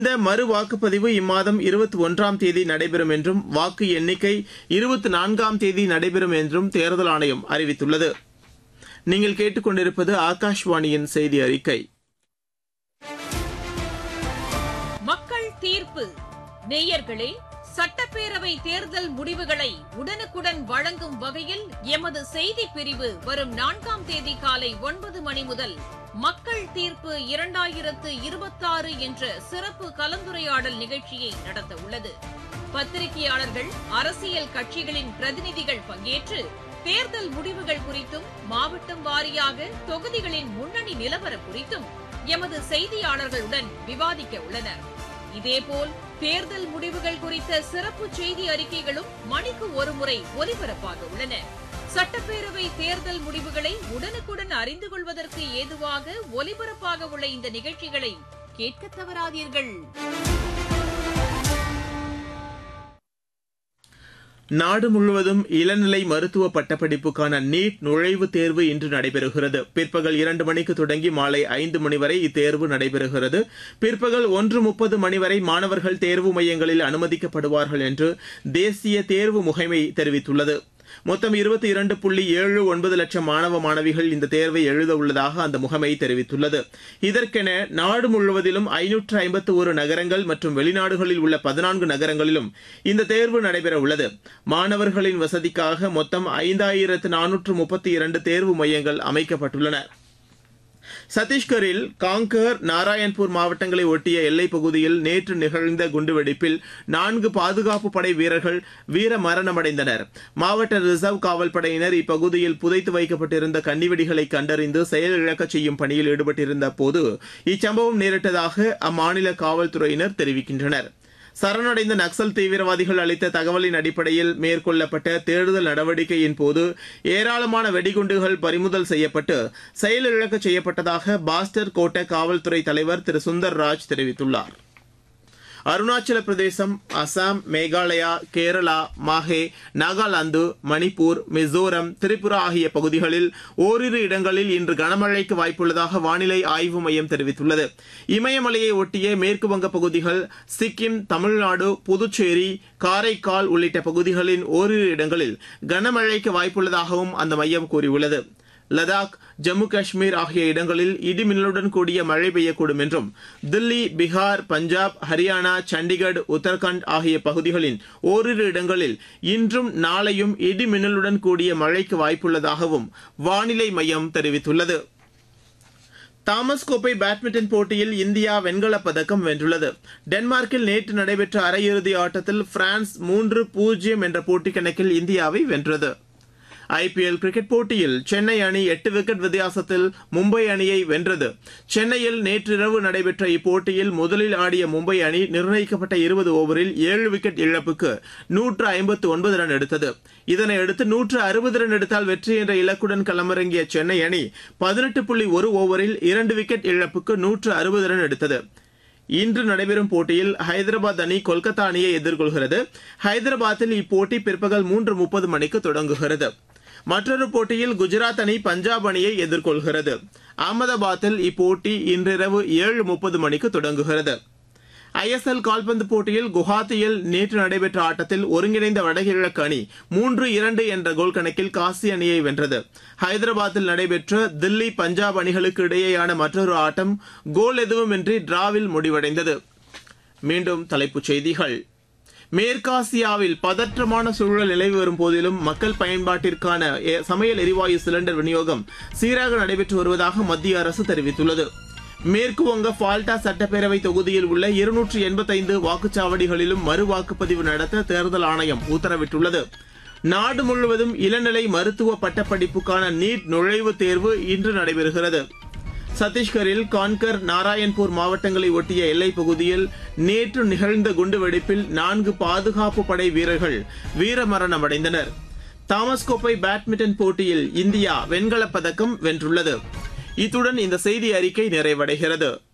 இந்த மறு வாக்குப்பதிவு இம்மாதம் இருபத்தி ஒன்றாம் தேதி நடைபெறும் என்றும் வாக்கு எண்ணிக்கை இருபத்தி நான்காம் தேதி நடைபெறும் என்றும் தேர்தல் ஆணையம் அறிவித்துள்ளது நீங்கள் கேட்டுக்கொண்டிருப்பது ஆகாஷ்வாணியின் செய்தி அறிக்கை மக்கள் தீர்ப்பு நேயர்களே சட்டப்பேரவை தேர்தல் முடிவுகளை உடனுக்குடன் வழங்கும் வகையில் எமது செய்தி பிரிவு வரும் நான்காம் தேதி காலை ஒன்பது மணி முதல் மக்கள் தீர்ப்பு இரண்டாயிரத்து இருபத்தாறு என்ற சிறப்பு கலந்துரையாடல் நிகழ்ச்சியை நடத்த உள்ளது பத்திரிகையாளர்கள் அரசியல் கட்சிகளின் பிரதிநிதிகள் பங்கேற்று தேர்தல் முடிவுகள் குறித்தும் மாவட்டம் வாரியாக தொகுதிகளின் முன்னணி நிலவரம் குறித்தும் எமது செய்தியாளர்களுடன் விவாதிக்க உள்ளனர் இதேபோல் தேர்தல் முடிவுகள் குறித்த சிறப்பு செய்தி அறிக்கைகளும் மணிக்கு ஒருமுறை ஒலிபரப்பாக உள்ளன சட்டப்பேரவை தேர்தல் முடிவுகளை உடனுக்குடன் அறிந்து கொள்வதற்கு ஏதுவாக ஒலிபரப்பாக உள்ள இந்த நிகழ்ச்சிகளை கேட்க தவறாதீர்கள் நாடு முழுவதும் இளநிலை மருத்துவ பட்டப்படிப்புக்கான நீட் நுழைவுத் தேர்வு இன்று நடைபெறுகிறது பிற்பகல் இரண்டு மணிக்கு தொடங்கி மாலை ஐந்து மணி வரை இத்தேர்வு நடைபெறுகிறது பிற்பகல் ஒன்று முப்பது மணி வரை மாணவர்கள் தேர்வு மையங்களில் அனுமதிக்கப்படுவார்கள் என்று தேசிய தேர்வு முகமை தெரிவித்துள்ளது மொத்தம் இருபத்தி இரண்டு புள்ளி ஏழு ஒன்பது லட்சம் மாணவ மாணவிகள் இந்த தேர்வை எழுத உள்ளதாக அந்த முகமை தெரிவித்துள்ளது இதற்கென நாடு முழுவதிலும் ஐநூற்று ஐம்பத்து ஒரு நகரங்கள் மற்றும் வெளிநாடுகளில் உள்ள பதினான்கு நகரங்களிலும் இந்த தேர்வு நடைபெற உள்ளது மாணவர்களின் வசதிக்காக மொத்தம் ஐந்தாயிரத்து நானூற்று முப்பத்தி இரண்டு தேர்வு மையங்கள் அமைக்கப்பட்டுள்ளன சத்தீஸ்கரில் காங்கர் நாராயண்பூர் மாவட்டங்களை ஒட்டிய எல்லைப் பகுதியில் நேற்று நிகழ்ந்த குண்டுவெடிப்பில் நான்கு பாதுகாப்பு படை வீரர்கள் வீர மரணமடைந்தனர் மாவட்ட ரிசர்வ் காவல் படையினர் இப்பகுதியில் புதைத்து வைக்கப்பட்டிருந்த கன்னிவெடிகளை கண்டறிந்து செயலிழக்கச் செய்யும் பணியில் ஈடுபட்டிருந்த போது இச்சம்பவம் நேரிட்டதாக அம்மாநில காவல்துறையினர் தெரிவிக்கின்றனர் சரணடைந்த நக்சல் தீவிரவாதிகள் அளித்த தகவலின் அடிப்படையில் மேற்கொள்ளப்பட்ட தேடுதல் நடவடிக்கையின் போது ஏராளமான வெடிகுண்டுகள் பறிமுதல் செய்யப்பட்டு செயலிழக்க செய்யப்பட்டதாக பாஸ்டர் கோட்ட காவல்துறை தலைவர் திரு சுந்தர் ராஜ் தெரிவித்துள்ளார் அருணாச்சல பிரதேசம் அசாம் மேகாலயா கேரளா மாஹே நாகாலாந்து மணிப்பூர் மிசோரம் திரிபுரா ஆகிய பகுதிகளில் ஓரிரு இடங்களில் இன்று கனமழைக்கு வாய்ப்புள்ளதாக வானிலை ஆய்வு மையம் தெரிவித்துள்ளது இமயமலையை ஒட்டிய மேற்குவங்க பகுதிகள் சிக்கிம் தமிழ்நாடு புதுச்சேரி காரைக்கால் உள்ளிட்ட பகுதிகளின் ஓரிரு இடங்களில் கனமழைக்கு வாய்ப்புள்ளதாகவும் அந்த மையம் கூறியுள்ளது லடாக் ஜம்மு காஷ்மீர் ஆகிய இடங்களில் இடிமின்னலுடன் கூடிய மழை பெய்யக்கூடும் என்றும் தில்லி பீகார் பஞ்சாப் ஹரியானா சண்டிகர் உத்தரகாண்ட் ஆகிய பகுதிகளின் ஓரிரு இடங்களில் இன்றும் நாளையும் இடிமின்னலுடன் கூடிய மழைக்கு வாய்ப்புள்ளதாகவும் வானிலை மையம் தெரிவித்துள்ளது தாமஸ் கோப்பை பேட்மிண்டன் போட்டியில் இந்தியா வெண்கலப் பதக்கம் வென்றுள்ளது டென்மார்க்கில் நேற்று நடைபெற்ற அரையிறுதி ஆட்டத்தில் பிரான்ஸ் மூன்று பூஜ்ஜியம் என்ற போட்டி கணக்கில் இந்தியாவை வென்றது ஐபிஎல் கிரிக்கெட் போட்டியில் சென்னை அணி எட்டு விக்கெட் வித்தியாசத்தில் மும்பை அணியை வென்றது சென்னையில் நேற்றிரவு நடைபெற்ற இப்போட்டியில் முதலில் ஆடிய மும்பை அணி நிர்ணயிக்கப்பட்ட இருபது ஓவரில் ஏழு விக்கெட் இழப்புக்கு நூற்று ஐம்பத்து ஒன்பது ரன் எடுத்தது இதனையடுத்து நூற்று அறுபது ரன் எடுத்தால் வெற்றி என்ற இலக்குடன் களமிறங்கிய சென்னை அணி பதினெட்டு புள்ளி ஒரு ஓவரில் இரண்டு விக்கெட் இழப்புக்கு நூற்று அறுபது ரன் எடுத்தது இன்று நடைபெறும் போட்டியில் ஹைதராபாத் அணி கொல்கத்தா அணியை எதிர்கொள்கிறது ஹைதராபாத்தில் இப்போட்டி பிற்பகல் மூன்று முப்பது மணிக்கு தொடங்குகிறது மற்றொரு போட்டியில் குஜராத் அணி பஞ்சாப் அணியை எதிர்கொள்கிறது அகமதாபாத்தில் இப்போட்டி இன்றிரவு ஏழு முப்பது மணிக்கு தொடங்குகிறது ஐஎஸ்எல் கால்பந்து போட்டியில் குவஹாத்தியில் நேற்று நடைபெற்ற ஆட்டத்தில் ஒருங்கிணைந்த வடகிழக்கு அணி மூன்று இரண்டு என்ற கோல் கணக்கில் காசி அணியை வென்றது ஹைதராபாத்தில் நடைபெற்ற தில்லி பஞ்சாப் அணிகளுக்கு இடையேயான மற்றொரு ஆட்டம் கோல் எதுவுமின்றி டிராவில் முடிவடைந்தது மீண்டும் தலைப்புச் செய்திகள் மேற்காசியாவில் பதற்றமான சூழல் நிலவி வரும் போதிலும் மக்கள் பயன்பாட்டிற்கான எ- சமையல் எரிவாயு சிலிண்டர் விநியோகம் சீராக நடைபெற்று வருவதாக மத்திய அரசு தெரிவித்துள்ளது மேற்கு வங்க ஃபால்டா சட்டப்பேரவை தொகுதியில் உள்ள இருநூற்று எண்பத்தைந்து வாக்குச்சாவடிகளிலும் மறு வாக்குப்பதிவு நடத்த தேர்தல் ஆணையம் உத்தரவிட்டுள்ளது நாடு முழுவதும் இளநிலை மருத்துவ பட்டப்படிப்புக்கான நீட் நுழைவுத் தேர்வு இன்று நடைபெறுகிறது சத்தீஸ்கரில் கான்கர் நாராயண்பூர் மாவட்டங்களை ஒட்டிய எல்லைப் பகுதியில் நேற்று நிகழ்ந்த குண்டுவெடிப்பில் நான்கு பாதுகாப்பு படை வீரர்கள் வீரமரணமடைந்தனர் தாமஸ் கோப்பை பேட்மிண்டன் போட்டியில் இந்தியா வெண்கலப் பதக்கம் வென்றுள்ளது இத்துடன் இந்த செய்தி அறிக்கை நிறைவடைகிறது